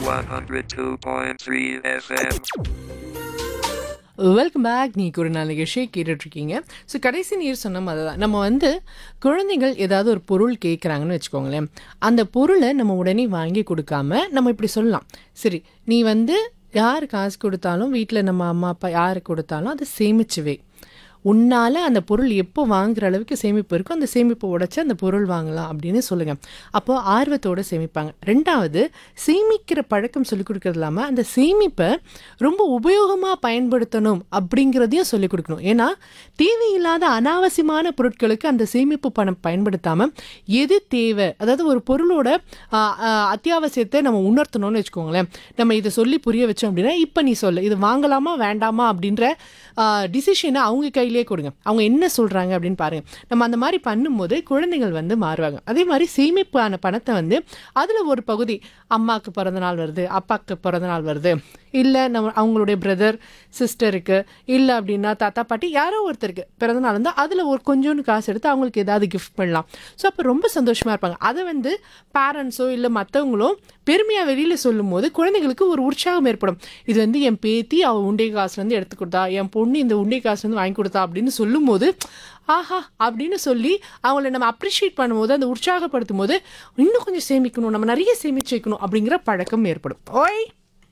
102.3 FM. Welcome back நீ ஒரு நாள் நிகழ்ச்சியை கேட்டுட்ருக்கீங்க ஸோ கடைசி நீர் சொன்ன மாதிரி தான் நம்ம வந்து குழந்தைகள் ஏதாவது ஒரு பொருள் கேட்குறாங்கன்னு வச்சுக்கோங்களேன் அந்த பொருளை நம்ம உடனே வாங்கி கொடுக்காம நம்ம இப்படி சொல்லலாம் சரி நீ வந்து யார் காசு கொடுத்தாலும் வீட்டில் நம்ம அம்மா அப்பா யார் கொடுத்தாலும் அதை சேமிச்சு வை உன்னால் அந்த பொருள் எப்போ வாங்குற அளவுக்கு சேமிப்பு இருக்கோ அந்த சேமிப்பை உடைச்சு அந்த பொருள் வாங்கலாம் அப்படின்னு சொல்லுங்கள் அப்போ ஆர்வத்தோடு சேமிப்பாங்க ரெண்டாவது சேமிக்கிற பழக்கம் சொல்லிக் கொடுக்கறது இல்லாமல் அந்த சேமிப்பை ரொம்ப உபயோகமாக பயன்படுத்தணும் அப்படிங்கிறதையும் சொல்லிக் கொடுக்கணும் ஏன்னா தேவையில்லாத அனாவசியமான பொருட்களுக்கு அந்த சேமிப்பு பணம் பயன்படுத்தாமல் எது தேவை அதாவது ஒரு பொருளோட ஆ, ஆ, அத்தியாவசியத்தை நம்ம உணர்த்தணும்னு வச்சுக்கோங்களேன் நம்ம இதை சொல்லி புரிய வச்சோம் அப்படின்னா இப்போ நீ சொல்லு இது வாங்கலாமா வேண்டாமா அப்படின்ற டிசிஷனை அவங்க கையிலே கொடுங்க அவங்க என்ன சொல்கிறாங்க அப்படின்னு பாருங்க நம்ம அந்த மாதிரி பண்ணும்போது குழந்தைகள் வந்து மாறுவாங்க அதே மாதிரி சேமிப்பான பணத்தை வந்து அதில் ஒரு பகுதி அம்மாவுக்கு பிறந்த நாள் வருது அப்பாவுக்கு பிறந்த நாள் வருது இல்லை நம்ம அவங்களுடைய பிரதர் சிஸ்டருக்கு இல்லை அப்படின்னா தாத்தா பாட்டி யாரோ ஒருத்தருக்கு பிறந்த நாள் வந்து அதில் ஒரு கொஞ்சோண்டு காசு எடுத்து அவங்களுக்கு ஏதாவது கிஃப்ட் பண்ணலாம் ஸோ அப்போ ரொம்ப சந்தோஷமாக இருப்பாங்க அதை வந்து பேரண்ட்ஸோ இல்லை மற்றவங்களோ பெருமையாக வெளியில் சொல்லும்போது குழந்தைங்களுக்கு ஒரு உற்சாகம் ஏற்படும் இது வந்து என் பேத்தி அவள் உண்டை காசுலேருந்து எடுத்து கொடுத்தா என் பொண்ணு இந்த உண்டை காசுலேருந்து வாங்கி கொடுத்தா அப்படின்னு சொல்லும்போது ஆஹா அப்படின்னு சொல்லி அவங்கள நம்ம அப்ரிஷியேட் பண்ணும்போது அந்த உற்சாகப்படுத்தும் போது இன்னும் கொஞ்சம் சேமிக்கணும் நம்ம நிறைய சேமிச்சு வைக்கணும் அப்படிங்கிற பழக்கம் ஏற்படும் ஓய்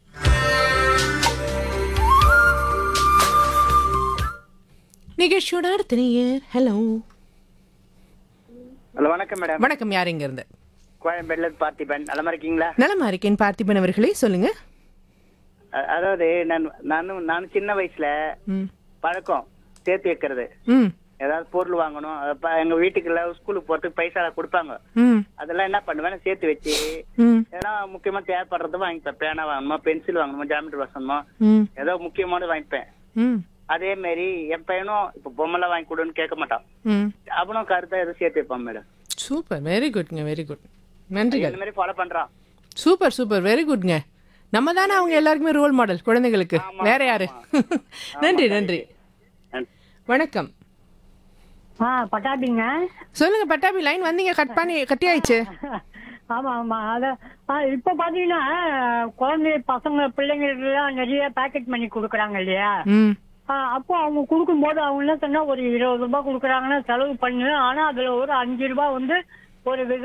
நிகழ்ச்சியோட அடுத்த நேயர் ஹலோ ஹலோ வணக்கம் மேடம் வணக்கம் யார் இங்க இருந்து கோயம்பேடுல பார்த்திபன் நலமா இருக்கீங்களா நலமா இருக்கேன் பார்த்திபன் அவர்களே சொல்லுங்க அ- அதாவது நான் நானும் நானும் சின்ன வயசுல ம் பழக்கம் சேர்த்து வைக்கிறது ம் ஏதாவது பொருள் வாங்கணும் அப்ப எங்க வீட்டுக்குள்ள ஸ்கூலுக்கு போறதுக்கு பைசா கொடுப்பாங்க ம் அதெல்லாம் என்ன பண்ணுவேன் சேர்த்து வச்சு ம் ஏன்னா முக்கியமா தேவைப்படுறது வாங்கிப்பேன் பேனா வாங்கணுமா பென்சில் வாங்கணுமா ஜாமெட்ரி வாங்கணுமா ம் ஏதோ முக்கியமானது வாங்கிப்பேன் ம் அதே மாதிரி என் பையனும் இப்ப பொம்மைலாம் வாங்கி கொடுன்னு கேட்க மாட்டான் ம் அவனும் கருத்தா எதுவும் சேர்த்து வைப்பான் மேடம் சூப்பர் வெரி குட்ங்க வெரி குட் நன்றிகள் இந்த மாதிரி ஃபாலோ பண்றான் சூப்பர் சூப்பர் வெரி குட்ங்க நம்ம தானே அவங்க எல்லாருக்குமே ரோல் மாடல் குழந்தைகளுக்கு வேற யாரு நன்றி நன்றி வணக்கம் ஆ பட்டாபிங்க சொல்லுங்க பட்டாபி லைன் வந்தீங்க கட் பண்ணி கட்டி ஆயிடுச்சு ஆமா ஆமா அத ஆ, இப்ப பாத்தீங்கன்னா குழந்தை பசங்க பிள்ளைங்களுக்குலாம் நிறைய பேக்கெட் பண்ணி கொடுக்குறாங்க இல்லையா ம் ஆ, அப்போ அவங்க கொடுக்கும்போது அவங்க என்ன சொன்னா ஒரு இருபது ரூபாய் கொடுக்குறாங்கன்னா செலவு பண்ணு ஆனா அதுல ஒரு அஞ்சு ரூபாய் வந்து ஒரு